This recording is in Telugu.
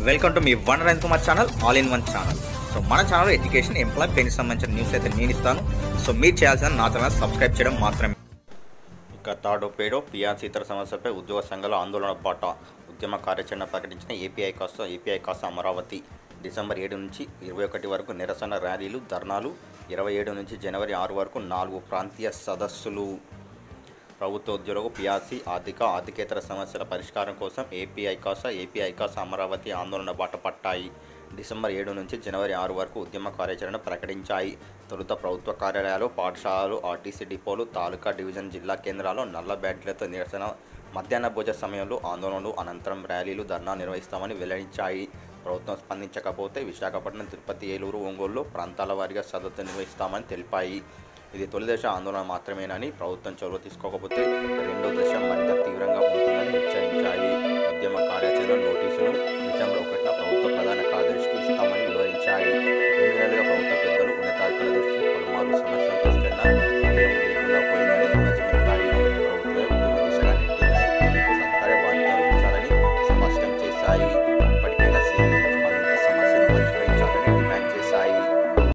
వెల్కమ్ టు మీ one rain Kumar channel all in one channel so మన ఛానల్ ఎడ్యుకేషన్ ఎంప్లాయ్ పెన్కి సంబంధించిన న్యూస్ అయితే నేను ఇస్తాను సో మీరు చేయాల్సిన నా ఛానల్ సబ్స్క్రైబ్ చేయడం మాత్రమే ఇక తాడో పేడో పిఆర్సీ ఇతర సమస్యలపై ఉద్యోగ సంఘాల ఆందోళన బాట ఉద్యమ కార్యాచరణ ప్రకటించిన ఏపీఐ కాస్త ఏపీఐ కాస్త అమరావతి డిసెంబర్ ఏడు నుంచి ఇరవై ఒకటి వరకు నిరసన ర్యాలీలు ధర్నాలు ఇరవై ఏడు నుంచి జనవరి ఆరు వరకు నాలుగు ప్రాంతీయ సదస్సులు ప్రభుత్వ ఉద్యోగులకు పిఆర్సీ ఆర్థిక ఆర్థికేతర సమస్యల పరిష్కారం కోసం ఏపీ ఐకాస ఏపీ ఐకాస అమరావతి ఆందోళన బాట పట్టాయి డిసెంబర్ ఏడు నుంచి జనవరి ఆరు వరకు ఉద్యమ కార్యాచరణ ప్రకటించాయి తొలుత ప్రభుత్వ కార్యాలయాలు పాఠశాలలు ఆర్టీసీ డిపోలు తాలూకా డివిజన్ జిల్లా కేంద్రాల్లో నల్ల బ్యాడ్లతో నిరసన మధ్యాహ్న భోజ సమయంలో ఆందోళనలు అనంతరం ర్యాలీలు ధర్నా నిర్వహిస్తామని వెల్లడించాయి ప్రభుత్వం స్పందించకపోతే విశాఖపట్నం తిరుపతి ఏలూరు ఒంగోలులో ప్రాంతాల వారీగా సదస్సు నిర్వహిస్తామని తెలిపాయి ఇది తొలి దశ ఆందోళన మాత్రమేనని ప్రభుత్వం చొరవ తీసుకోకపోతే రెండో దశ మరింత తీవ్రంగా ఉంటుందని హెచ్చరించాయి ఉద్యమ కార్యాచరణ నూట